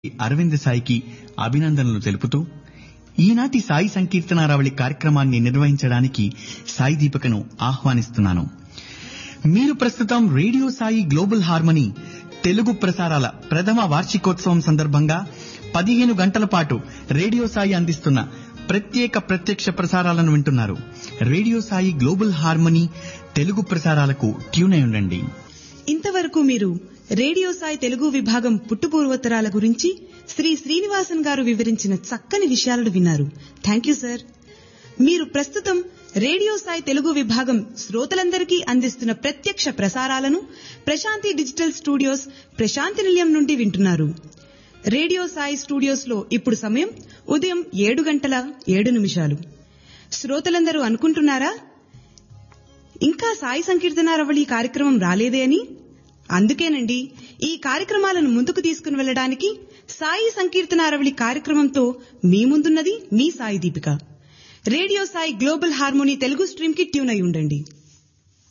అరవింద్ సాయికి అభినందనలు తెలుపుతూ ఈనాటి సాయి సంకీర్తనారావళి కార్యక్రమాన్ని నిర్వహించడానికి సాయి దీపికను ఆహ్వానిస్తున్నాను మీరు ప్రస్తుతం radio Sai global harmony Telugu ప్రసారాల ప్రథమ వార్షికోత్సవం సందర్భంగా పదిహేను గంటల పాటు రేడియో సాయి అందిస్తున్న ప్రత్యేక ప్రత్యక్ష ప్రసారాలను వింటున్నారు radio Sai global harmony Telugu ప్రసారాలకు ట్యూన్ అయి ఉండండి ఇంతవరకు మీరు రేడియో సాయి తెలుగు విభాగం పుట్టుపూర్వోత్తరాల గురించి శ్రీ శ్రీనివాసన్ గారు వివరించిన చక్కని విషయాలను విన్నారు థ్యాంక్ యూ సార్ మీరు ప్రస్తుతం రేడియో సాయి తెలుగు విభాగం శ్రోతలందరికీ అందిస్తున్న ప్రత్యక్ష ప్రసారాలను ప్రశాంతి డిజిటల్ స్టూడియోస్ ప్రశాంతి నిలయం నుండి వింటున్నారు రేడియో సాయి స్టూడియోస్ లో ఇప్పుడు సమయం ఉదయం ఏడు గంటల ఏడు నిమిషాలు శ్రోతలందరూ అనుకుంటున్నారా ఇంకా సాయి సంకీర్తనారవళి కార్యక్రమం రాలేదే అని అందుకేనండి ఈ కార్యక్రమాలను ముందుకు తీసుకుని వెళ్ళడానికి సాయి సంకీర్తనారవళి కార్యక్రమంతో మీ ముందున్నది మీ Sai Deepika radio Sai global harmony Telugu stream కి ట్యూన్ అయి ఉండండి